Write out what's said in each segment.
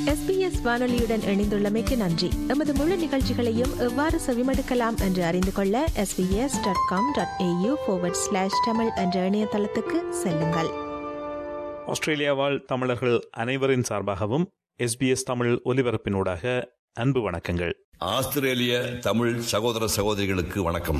SBS வானொலியுடன் இணைந்துள்ளமைக்கு நன்றி எமது முழு நிகழ்ச்சிகளையும் எவ்வாறு செவிமடுக்கலாம் என்று அறிந்து கொள்ள SBS dot com dot AU slash Tamil என்ற இணையதளத்துக்கு செல்லுங்கள் ஆஸ்திரேலியா வாழ் தமிழர்கள் அனைவரின் சார்பாகவும் எஸ்பிஎஸ் தமிழ் ஒலிபரப்பினூடாக அன்பு வணக்கங்கள் ஆஸ்திரேலிய தமிழ் சகோதர சகோதரிகளுக்கு வணக்கம்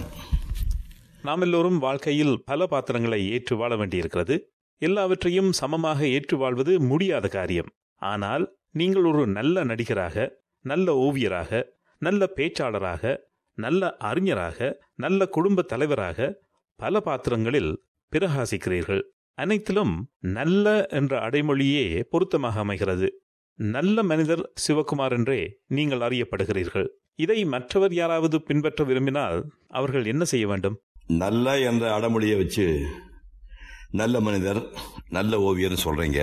நாம் எல்லோரும் வாழ்க்கையில் பல பாத்திரங்களை ஏற்று வாழ வேண்டியிருக்கிறது எல்லாவற்றையும் சமமாக ஏற்று வாழ்வது முடியாத காரியம் ஆனால் நீங்கள் ஒரு நல்ல நடிகராக நல்ல ஓவியராக நல்ல பேச்சாளராக நல்ல அறிஞராக நல்ல குடும்ப தலைவராக பல பாத்திரங்களில் பிரகாசிக்கிறீர்கள் அனைத்திலும் நல்ல என்ற அடைமொழியே பொருத்தமாக அமைகிறது நல்ல மனிதர் சிவகுமார் என்றே நீங்கள் அறியப்படுகிறீர்கள் இதை மற்றவர் யாராவது பின்பற்ற விரும்பினால் அவர்கள் என்ன செய்ய வேண்டும் நல்ல என்ற அடமொழியை வச்சு நல்ல மனிதர் நல்ல ஓவியர்னு சொல்றீங்க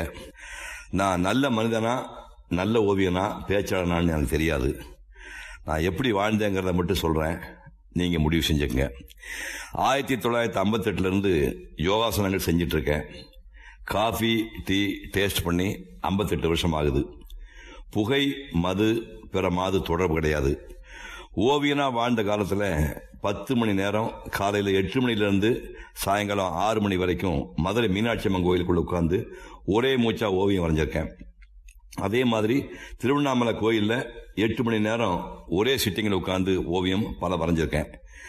நான் நல்ல மனிதனா நல்ல ஓவியனா பேச்சாளனான்னு எனக்கு தெரியாது நான் எப்படி வாழ்ந்தேங்கிறத மட்டும் சொல்றேன் நீங்க முடிவு செஞ்சுக்கங்க ஆயிரத்தி தொள்ளாயிரத்தி ஐம்பத்தெட்டுல இருந்து யோகாசனங்கள் செஞ்சிட்டு இருக்கேன் காஃபி டீ டேஸ்ட் பண்ணி ஐம்பத்தெட்டு வருஷம் ஆகுது புகை மது பிற மாது தொடர்பு கிடையாது ஓவியனா வாழ்ந்த காலத்துல பத்து மணி நேரம் காலையில எட்டு மணில இருந்து சாயங்காலம் ஆறு மணி வரைக்கும் மதுரை மீனாட்சி அம்மன் கோயிலுக்குள்ள உட்கார்ந்து ஒரே மூச்சா ஓவியம் வரைஞ்சிருக்கேன் அதே மாதிரி திருவண்ணாமலை கோயில்ல எட்டு மணி நேரம் ஒரே சிட்டிங்கில் உட்கார்ந்து ஓவியம் பல வரைஞ்சிருக்கேன்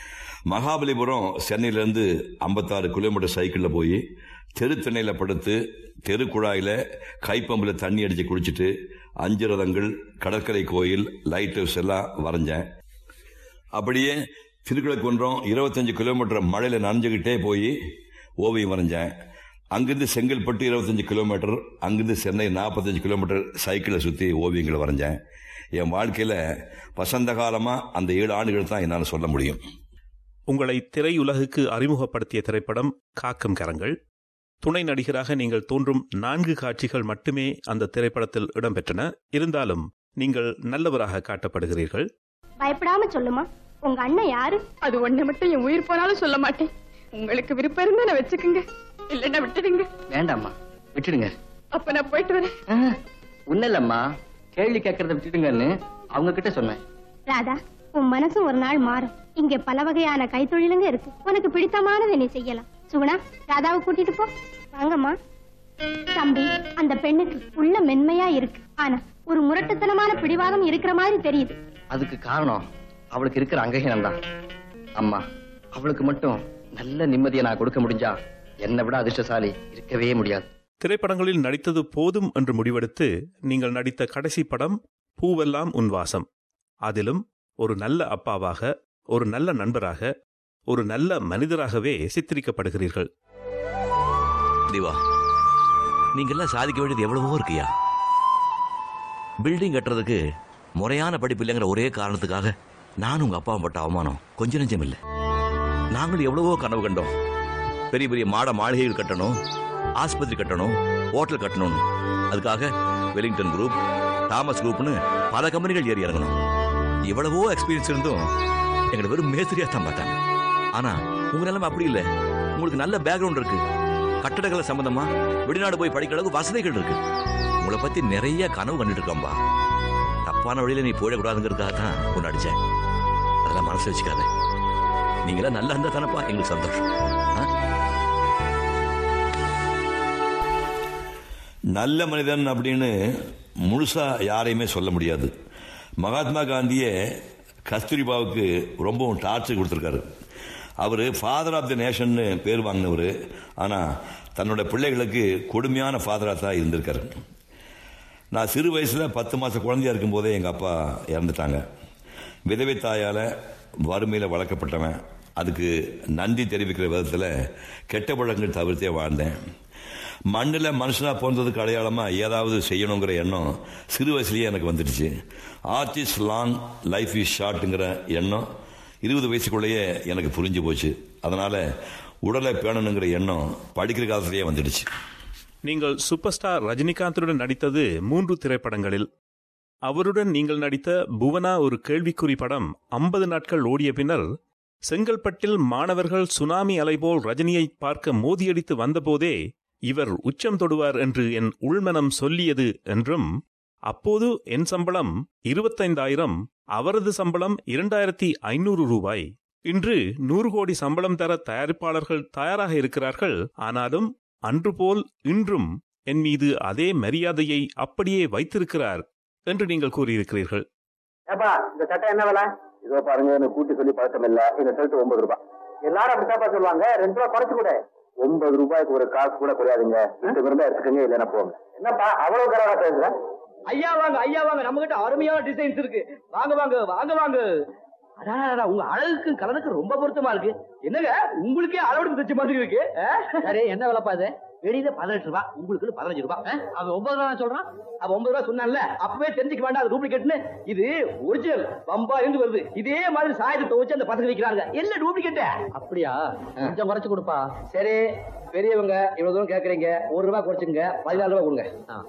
மகாபலிபுரம் சென்னையிலேருந்து ஐம்பத்தாறு கிலோமீட்டர் சைக்கிளில் போய் தெரு திண்ணையில் படுத்து தெரு குழாயில் கைப்பம்பில் தண்ணி அடித்து குடிச்சிட்டு அஞ்சு ரதங்கள் கடற்கரை கோயில் லைட் ஹவுஸ் எல்லாம் வரைஞ்சேன் அப்படியே திருக்குளக்குன்றம் இருபத்தஞ்சு கிலோமீட்டர் மழையில் நனைஞ்சுக்கிட்டே போய் ஓவியம் வரைஞ்சேன் அங்கிருந்து செங்கல்பட்டு இருபத்தஞ்சு கிலோமீட்டர் அங்கிருந்து சென்னை நாற்பத்தஞ்சு கிலோமீட்டர் சைக்கிளை சுற்றி ஓவியங்களை வரைஞ்சேன் என் வாழ்க்கையில் வசந்த காலமாக அந்த ஏழு ஆண்டுகள் தான் என்னால் சொல்ல முடியும் உங்களை திரையுலகுக்கு அறிமுகப்படுத்திய திரைப்படம் காக்கும் கரங்கள் துணை நடிகராக நீங்கள் தோன்றும் நான்கு காட்சிகள் மட்டுமே அந்த திரைப்படத்தில் இடம்பெற்றன இருந்தாலும் நீங்கள் நல்லவராக காட்டப்படுகிறீர்கள் பயப்படாம சொல்லுமா உங்க அண்ணன் யாரு அது ஒண்ணு மட்டும் என் உயிர் போனாலும் சொல்ல மாட்டேன் உங்களுக்கு விருப்பம் இருந்தா நான் வச்சுக்கோங்க இல்லன்னா விட்டுடுங்க வேண்டாம்மா விட்டுடுங்க அப்ப நான் போயிட்டு வரேன் ஒன்னும் இல்லம்மா கேள்வி கேட்கறத விட்டுடுங்கன்னு அவங்க கிட்ட சொன்னேன் ராதா உன் மனசு ஒரு நாள் மாறும் இங்க பல வகையான கைத்தொழிலுங்க இருக்கு உனக்கு பிடித்தமானதை நீ செய்யலாம் சுகுணா ராதாவை கூட்டிட்டு போ வாங்கம்மா தம்பி அந்த பெண்ணுக்கு உள்ள மென்மையா இருக்கு ஆனா ஒரு முரட்டுத்தனமான பிடிவாதம் இருக்கிற மாதிரி தெரியுது அதுக்கு காரணம் அவளுக்கு இருக்கிற அங்ககீனம் தான் அம்மா அவளுக்கு மட்டும் நல்ல நிம்மதியை நான் கொடுக்க முடிஞ்சா என்னை விட அதிர்ஷ்டசாலி இருக்கவே முடியாது திரைப்படங்களில் நடித்தது போதும் என்று முடிவெடுத்து நீங்கள் நடித்த கடைசி படம் பூவெல்லாம் உன் வாசம் அதிலும் ஒரு நல்ல அப்பாவாக ஒரு நல்ல நண்பராக ஒரு நல்ல மனிதராகவே சித்தரிக்கப்படுகிறீர்கள் திவா நீங்கெல்லாம் சாதிக்க வேண்டியது எவ்வளவோ இருக்குயா பில்டிங் கட்டுறதுக்கு முறையான படிப்பு இல்லைங்கிற ஒரே காரணத்துக்காக நான் உங்க அப்பா பட்ட அவமானம் கொஞ்சம் நெஞ்சம் இல்லை நாங்கள் எவ்வளவோ கனவு கண்டோம் பெரிய பெரிய மாட மாளிகைகள் கட்டணும் ஆஸ்பத்திரி கட்டணும் ஹோட்டல் கட்டணும்னு அதுக்காக வெலிங்டன் குரூப் தாமஸ் குரூப்னு பல கம்பெனிகள் ஏறி இறங்கணும் இவ்வளவோ எக்ஸ்பீரியன்ஸ் இருந்தும் எங்களை வெறும் மேஸ்திரியா தான் பார்த்தாங்க ஆனா உங்க நிலைமை அப்படி இல்லை உங்களுக்கு நல்ல பேக்ரவுண்ட் இருக்கு கட்டடக்கலை சம்பந்தமா வெளிநாடு போய் படிக்கிற அளவுக்கு வசதிகள் இருக்கு உங்களை பத்தி நிறைய கனவு கண்டுட்டு இருக்கோம்பா தப்பான வழியில நீ போயிடக்கூடாதுங்கிறதுக்காக தான் ஒன்று அடிச்சேன் அதெல்லாம் மனசு வச்சுக்காத நீங்களாம் நல்லா இருந்தா தானப்பா எங்களுக்கு சந்தோஷம் ஆ? நல்ல மனிதன் அப்படின்னு முழுசா யாரையுமே சொல்ல முடியாது மகாத்மா காந்தியே கஸ்தூரிபாவுக்கு ரொம்பவும் டார்ச்சர் கொடுத்துருக்காரு அவர் ஃபாதர் ஆஃப் தி நேஷன்னு பேர் வாங்கினவர் ஆனால் தன்னோட பிள்ளைகளுக்கு கொடுமையான ஃபாதராக தான் இருந்திருக்காரு நான் சிறு வயசில் பத்து மாத குழந்தையா இருக்கும்போதே எங்கள் அப்பா இறந்துட்டாங்க விதவை தாயால் வறுமையில் வளர்க்கப்பட்டவன் அதுக்கு நன்றி தெரிவிக்கிற விதத்தில் கெட்ட பழக்கங்கள் தவிர்த்தே வாழ்ந்தேன் மண்ணில் மனுஷனாக பிறந்ததுக்கு அடையாளமாக ஏதாவது செய்யணுங்கிற எண்ணம் சிறு வயசுலேயே எனக்கு வந்துடுச்சு art is long life is ஷார்ட்டுங்கிற எண்ணம் இருபது வயசுக்குள்ளேயே எனக்கு புரிஞ்சு போச்சு அதனால் உடலை பேணணுங்கிற எண்ணம் படிக்கிற காலத்திலேயே வந்துடுச்சு நீங்கள் சூப்பர் ஸ்டார் ரஜினிகாந்துடன் நடித்தது மூன்று திரைப்படங்களில் அவருடன் நீங்கள் நடித்த புவனா ஒரு கேள்விக்குறி படம் ஐம்பது நாட்கள் ஓடிய பின்னர் செங்கல்பட்டில் மாணவர்கள் சுனாமி அலைபோல் ரஜினியை பார்க்க மோதியடித்து வந்தபோதே இவர் உச்சம் தொடுவார் என்று என் உள்மனம் சொல்லியது என்றும் அப்போது என் சம்பளம் இருபத்தைந்தாயிரம் அவரது சம்பளம் இரண்டாயிரத்தி ஐநூறு ரூபாய் இன்று நூறு கோடி சம்பளம் தர தயாரிப்பாளர்கள் தயாராக இருக்கிறார்கள் ஆனாலும் அன்று போல் இன்றும் என் மீது அதே மரியாதையை அப்படியே வைத்திருக்கிறார் என்று நீங்கள் கூறியிருக்கிறீர்கள் ஏப்பா இந்த சட்டை என்ன விலை இதோ பாருங்க எனக்கு கூட்டி சொல்லி பழக்கம் இல்ல இந்த ஷர்ட் ஒன்பது ரூபாய் எல்லாரும் அப்படித்தாப்பா சொல்லுவாங்க ரெண்டு ரூபாய் குறைச்சு கூட ஒன்பது ரூபாய்க்கு ஒரு காசு கூட குறையாதுங்க ரெண்டு இருந்தா எடுத்துக்கங்க இல்லைன்னா போங்க என்னப்பா அவ்வளவு கரவா பேசுற ஐயா வாங்க ஐயா வாங்க நம்ம கிட்ட அருமையான டிசைன்ஸ் இருக்கு வாங்க வாங்க வாங்க வாங்க அடாடா உங்க அழகுக்கு கலருக்கு ரொம்ப பொருத்தமா இருக்கு என்னங்க உங்களுக்கே அளவெடுத்து தச்ச மாதிரி இருக்கு சரி என்ன விலைப்பா இது வெளியில பதினெட்டு ரூபாய் உங்களுக்கு பதினஞ்சு ரூபாய் அவன் ஒன்பது ரூபாய் சொல்றான் அவன் ஒன்பது ரூபாய் சொன்னான்ல அப்பவே தெரிஞ்சுக்க வேண்டாம் அது டூப்ளிகேட்னு இது ஒரிஜினல் பம்பா இருந்து வருது இதே மாதிரி சாயத்தை துவச்சு அந்த பசங்க விற்கிறாங்க என்ன டூப்ளிகேட் அப்படியா கொஞ்சம் குறைச்சு கொடுப்பா சரி பெரியவங்க இவ்வளவு தூரம் கேக்குறீங்க ஒரு ரூபாய் குறைச்சுங்க பதினாலு ரூபாய் கொடுங்க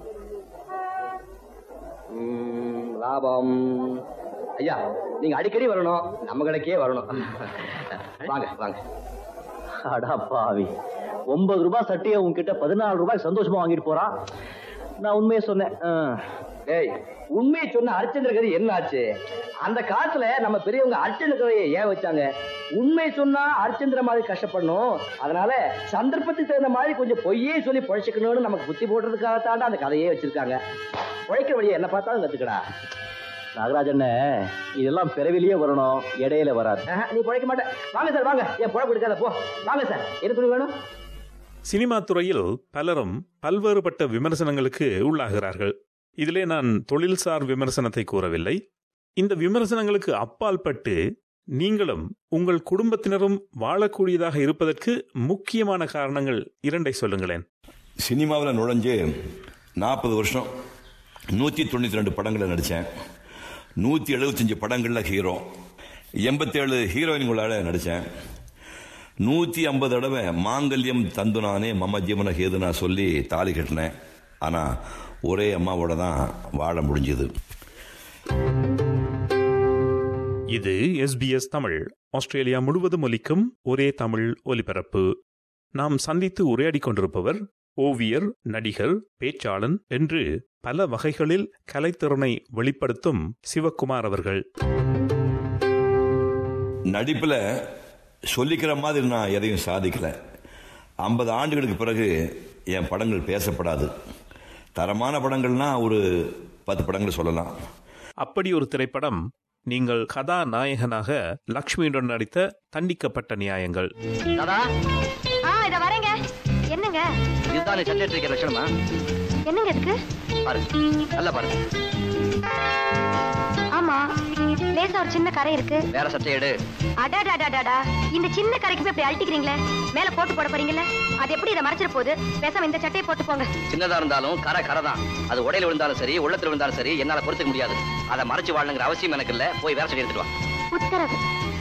ம், லாபம் ஐயா நீங்க அடிக்கடி வரணும் நம்ம கடைக்கே வரணும் வாங்க வாங்க அடா பாவி ஒன்பது ரூபாய் சட்டையை உன்கிட்ட பதினாலு ரூபாய் சந்தோஷமா வாங்கிட்டு போறான் நான் உண்மையை சொன்னேன் ஆ. டேய் உண்மையை சொன்ன அர்ச்சந்திர கதை என்ன ஆச்சு அந்த காலத்துல நம்ம பெரியவங்க அர்ச்சந்திர கதையை ஏன் வச்சாங்க உண்மை சொன்னா அர்ச்சந்திர மாதிரி கஷ்டப்படணும் அதனால சந்தர்ப்பத்துக்கு தகுந்த மாதிரி கொஞ்சம் பொய்யே சொல்லி பழச்சிக்கணும்னு நமக்கு புத்தி போடுறதுக்காகத்தாண்டா அந்த கதையே வச்சிருக்காங்க உழைக்கிற வழியை என்ன பார்த்தாலும் கத்துக்கடா நாகராஜண்ணே இதெல்லாம் பிறவிலேயே வரணும் இடையில வராது ஆஹா, நீ பிழைக்க மாட்டேன் வாங்க சார் வாங்க ஏன் புழப்பு எடுக்காத போ வாங்க சார் என்ன துணி வேணும் சினிமா துறையில் பலரும் பல்வேறுபட்ட விமர்சனங்களுக்கு உள்ளாகிறார்கள் இதிலே நான் தொழில்சார் விமர்சனத்தை கூறவில்லை இந்த விமர்சனங்களுக்கு அப்பால் பட்டு நீங்களும் உங்கள் குடும்பத்தினரும் வாழக்கூடியதாக இருப்பதற்கு முக்கியமான காரணங்கள் இரண்டை சொல்லுங்களேன் சினிமாவில் நுழைஞ்சு நாற்பது வருஷம் நூற்றி தொண்ணூற்றி ரெண்டு படங்களில் நடித்தேன் நூற்றி எழுபத்தஞ்சு படங்களில் ஹீரோ எண்பத்தேழு ஹீரோயின்களால் நடித்தேன் நூற்றி ஐம்பது தடவை மாங்கல்யம் தந்துனானே மம ஜீவன ஹேதுனா சொல்லி தாலி கட்டினேன் ஆனால் ஒரே அம்மாவோட தான் வாழ முடிஞ்சது இது எஸ்பிஎஸ் தமிழ் ஆஸ்திரேலியா முழுவதும் ஒலிக்கும் ஒரே தமிழ் ஒலிபரப்பு நாம் சந்தித்து உரையாடிக் கொண்டிருப்பவர் ஓவியர் நடிகர் பேச்சாளன் என்று பல வகைகளில் கலைத்திறனை வெளிப்படுத்தும் சிவக்குமார் அவர்கள் நடிப்பில் சொல்லிக்கிற மாதிரி நான் எதையும் சாதிக்கல ஐம்பது ஆண்டுகளுக்கு பிறகு என் படங்கள் பேசப்படாது தரமான படங்கள்னா ஒரு பத்து படங்கள் சொல்லலாம் அப்படி ஒரு திரைப்படம் நீங்கள் கதாநாயகனாக லக்ஷ்மியுடன் நடித்த தண்டிக்கப்பட்ட நியாயங்கள் தாதா ஆ இத வரேங்க என்னங்க இதுதான் நீ சட்டை இருக்கிற லட்சணமா என்னங்க இருக்கு பாரு நல்லா பாரு ஆமா லேசா ஒரு சின்ன கரை இருக்கு வேற சட்டை எடு அடாடாடாடாடா இந்த சின்ன கரைக்கு போய் இப்படி அழட்டிக்கிறீங்களே மேல போட்டு போட போறீங்கல்ல அது எப்படி இதை மறைச்சிட போகுது பேசாம இந்த சட்டையை போட்டு போங்க சின்னதா இருந்தாலும் கரை கரை தான் அது உடையில விழுந்தாலும் சரி உள்ளத்துல விழுந்தாலும் சரி என்னால பொறுத்துக்க முடியாது அதை மறைச்சு வாழணுங்கிற அவசியம் எனக்கு இல்ல போய் வேற சட்டை எடுத்துட்டு வா உத்தரவு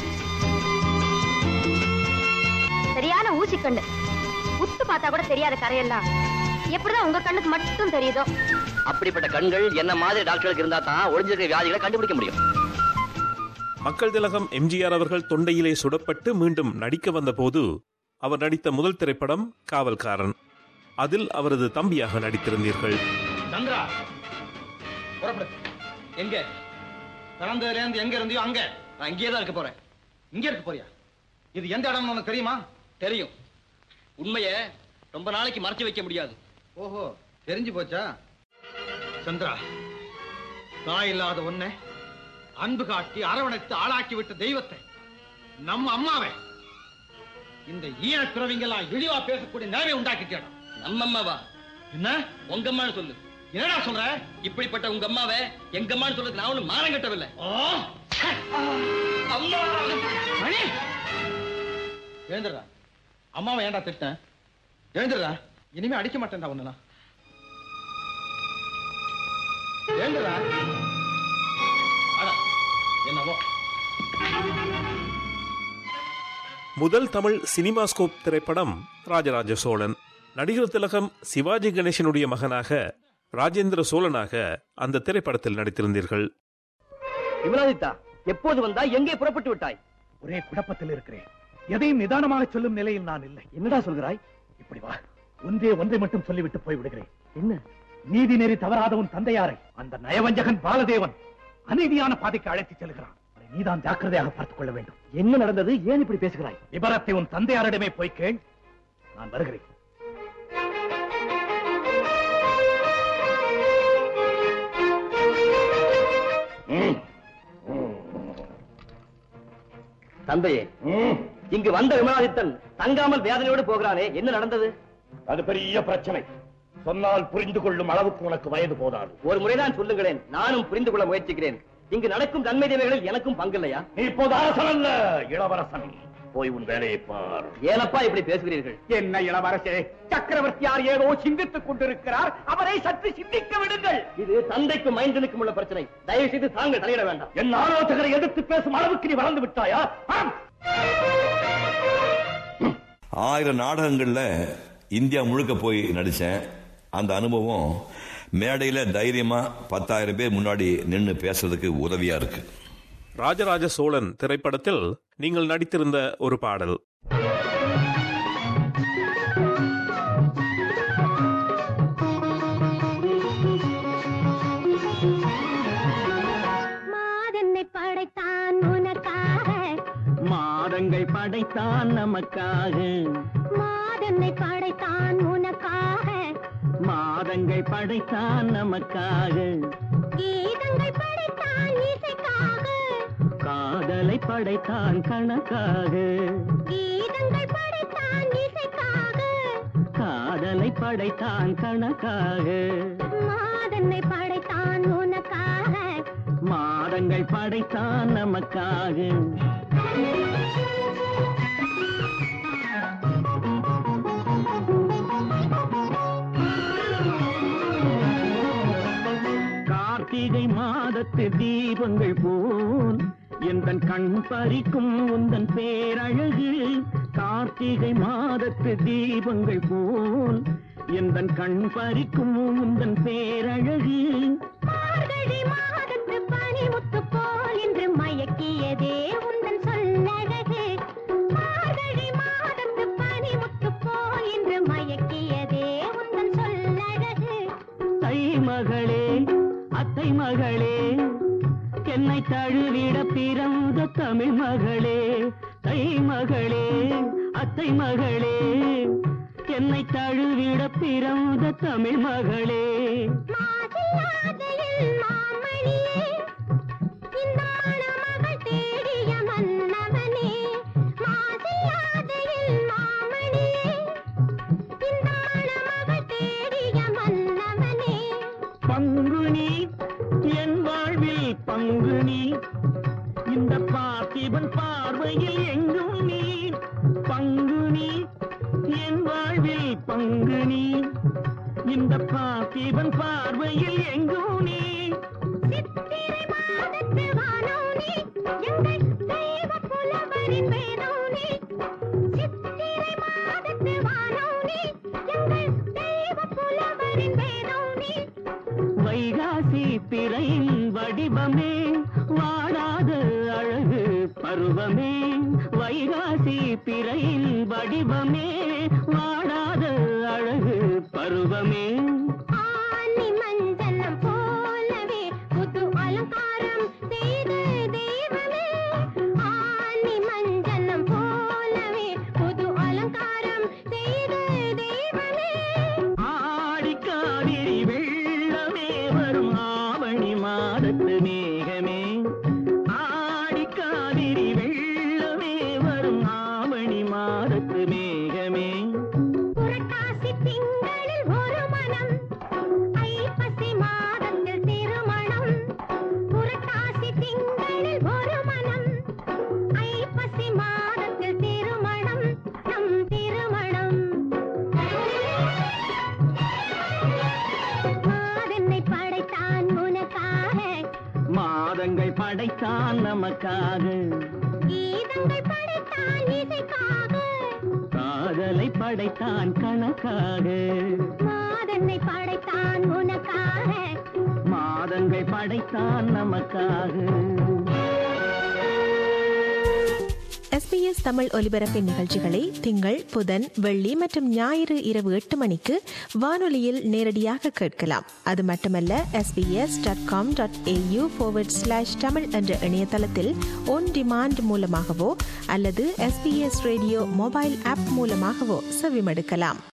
சரியான ஊசி கண்ணு உத்து பார்த்தா கூட தெரியாத கரையெல்லாம் எப்படிதான் உங்க கண்ணுக்கு மட்டும் தெரியுதோ அப்படிப்பட்ட கண்கள் என்ன மாதிரி டாக்டர்களுக்கு இருந்தா தான் ஒளிஞ்சிருக்கிற வியாதிகளை கண்டுபிடிக்க முடியும் மக்கள் திலகம் எம்ஜிஆர் அவர்கள் தொண்டையிலே சுடப்பட்டு மீண்டும் நடிக்க வந்தபோது அவர் நடித்த முதல் திரைப்படம் காவல்காரன் அதில் அவரது தம்பியாக நடித்திருந்தீர்கள் சந்திரா புறப்படு எங்க பிறந்ததுல இருந்து எங்க இருந்தியோ அங்க நான் இங்கேயே தான் இருக்க போறேன் இங்க இருக்க போறியா இது எந்த இடம்னு உனக்கு தெரியுமா தெரியும் உண்மைய ரொம்ப நாளைக்கு மறைச்சு வைக்க முடியாது ஓஹோ தெரிஞ்சு போச்சா சந்திரா தாய் இல்லாத உன்னை அன்பு காட்டி அரவணைத்து ஆளாக்கி விட்ட தெய்வத்தை நம்ம அம்மாவை இந்த ஈன பிறவிங்கெல்லாம் இழிவா பேசக்கூடிய நிலைமை உண்டாக்கிட்டேன் நம்ம அம்மாவா என்ன உங்க அம்மான்னு சொல்லு என்னடா சொல்ற இப்படிப்பட்ட உங்க அம்மாவை எங்க அம்மான்னு சொல்றதுக்கு நான் ஒண்ணு மானம் கட்டவில்லை அம்மா மணி எழுந்துடுறா அம்மாவை ஏன்டா திட்டேன் எழுந்துடுறா இனிமே அடிக்க மாட்டேன்டா ஒண்ணு நான் எழுந்துடுறா அட, என்னவோ முதல் தமிழ் சினிமாஸ்கோப் திரைப்படம் ராஜராஜ சோழன் நடிகர் திலகம் சிவாஜி கணேசனுடைய மகனாக ராஜேந்திர சோழனாக அந்த திரைப்படத்தில் நடித்திருந்தீர்கள் விமலாதித்தா எப்போது வந்தா எங்கே புறப்பட்டு விட்டாய் ஒரே குழப்பத்தில் இருக்கிறேன் எதையும் நிதானமாக சொல்லும் நிலையில் நான் இல்லை என்னடா சொல்கிறாய் இப்படி வா ஒன்றே ஒன்றை மட்டும் சொல்லிவிட்டு போய் விடுகிறேன் என்ன நீதி நெறி தவறாத உன் தந்தையாரை அந்த நயவஞ்சகன் பாலதேவன் அநீதியான பாதைக்கு அழைத்துச் செல்கிறான் அதை நீதான் ஜாக்கிரதையாக பார்த்துக் கொள்ள வேண்டும் என்ன நடந்தது ஏன் இப்படி பேசுகிறாய் விபரத்தை உன் தந்தையாரிடமே போய் கேள் நான் வருகிறேன் தந்தையே இங்கு வந்த விமலாதித்தன் தங்காமல் வேதனையோடு போகிறானே என்ன நடந்தது அது பெரிய பிரச்சனை சொன்னால் புரிந்து கொள்ளும் அளவுக்கு உனக்கு வயது போதாது ஒரு முறைதான் சொல்லுங்களேன் நானும் புரிந்து கொள்ள முயற்சிக்கிறேன் இங்கு நடக்கும் நன்மை தீமைகளில் எனக்கும் பங்கில்லையா நீ இப்போது அரசன் அல்ல இளவரசன் போய் உன் வேலையை பார் ஏனப்பா இப்படி பேசுகிறீர்கள் என்ன இளவரசே சக்கரவர்த்தியார் ஏதோ சிந்தித்துக் கொண்டிருக்கிறார் அவரை சற்று சிந்திக்க விடுங்கள் இது தந்தைக்கும் மைந்தனுக்கும் உள்ள பிரச்சனை தயவு செய்து தாங்கள் தலையிட வேண்டாம் என் ஆலோசகரை எதிர்த்து பேசும் அளவுக்கு நீ வளர்ந்து விட்டாயா ஆம். ஆயிரம் நாடகங்கள்ல இந்தியா முழுக்க போய் நடிச்சேன் அந்த அனுபவம் மேடையில தைரியமா பத்தாயிரம் பேர் முன்னாடி நின்னு பேசுறதுக்கு உதவியா இருக்கு ராஜராஜ சோழன் திரைப்படத்தில் நீங்கள் நடித்திருந்த ஒரு பாடல் மாதன்னை படைத்தான் உனக்காக மாதங்கள் படைத்தான் நமக்காக மாதன்னை படைத்தான் உனக்காக மாதங்கள் படைத்தான் நமக்காக கீதங்கள் படைத்தான் இசைக்காக காதலை படைத்தான் கணக்காக கீதங்கள் படைத்தான் இசைக்காக காதலை படைத்தான் கணக்காக மாதன்னை படைத்தான் உனக்காக மாதங்கள் படைத்தான் நமக்காக கார்த்திகை மாதத்து தீபங்கள் போல் எந்தன் கண் பறிக்கும் உந்தன் பேரழகு கார்த்திகை மாதத்து தீபங்கள் போல் எந்தன் கண் பறிக்கும் உந்தன் பேரழகு மார்கழி மாதத்து பனிமுத்து போல் இன்று மயக்கியதே உந்தன் சொல்லழகு மார்கழி மாதத்து பனிமுத்து போல் இன்று மயக்கியதே உந்தன் சொல்லழகு தை மகளே அத்தை மகளே என்னை தழுவிட பிறந்த தமிழ் மகளே தை மகளே அத்தை மகளே என்னை தழுவிட பிறந்த தமிழ் மகளே மாசில்லாதையில் மாமணியே இந்த மணமகள் தேடிய மன்னவனே மாசில்லாதையில் மாமணியே இந்த மணமகள் தேடிய மன்னவனே பங்குனி என் வாழ்வில் பங்குனி இந்த பார்த்திபன் பார்வையில் எங்கும் நீ பங்குனி என் வாழ்வில் பங்குனி இந்த பார்த்திபன் பார்வையில் எங்கும் நீ சித்திரை மாதத்து வானோனே எங்கள் தெய்வ புலவரின் வேதோனே சித்திரை மாதத்து வானோனே எங்கள் தெய்வ புலவரின் வேதோனே வைகாசி பிறையின் வடிவமே வாடாத அழகு பருவமே வைகாசி பிறையின் வடிவமே வாடாத அழகு பருவமே ஆனி மஞ்சனம் போலவே புது அலங்காரம் செய்து தெய்வமே ஆனி மஞ்சனம் போலவே புது அலங்காரம் செய்து தெய்வமே ஆடி காவிரி வெள்ளமே வரும் ஆவணி மாதத்து மேகமே ஆடி காவிரி வெள்ளமே வரும் ஆவணி மாதத்து மேகமே புரட்டாசி திங்களில் ஒரு மனம் ஐப்பசி மாதத்தில் திருமணம் புரட்டாசி திங்களில் ஒரு மனம் ஐப்பசி மாதத்தில் திருமணம் நம் திருமணம் மாதென்னை படைத்தான் உனக்காக மாதங்கள் படைத்தான் நமக்காக கீதங்கள் படைத்தான் இசைக்காக காதலை படைத்தான் கணக்காக மாதென்னை படைத்தான் உனக்காக மாதங்கள் படைத்தான் நமக்காக எஸ்பிஎஸ் தமிழ் ஒலிபரப்பின் நிகழ்ச்சிகளை திங்கள் புதன் வெள்ளி மற்றும் ஞாயிறு இரவு எட்டு மணிக்கு வானொலியில் நேரடியாக கேட்கலாம் அது மட்டுமல்ல SBS dot com dot AU slash Tamil என்ற இணையதளத்தில் ஒன் டிமாண்ட் மூலமாகவோ அல்லது எஸ்பிஎஸ் ரேடியோ மொபைல் ஆப் மூலமாகவோ செவிமடுக்கலாம்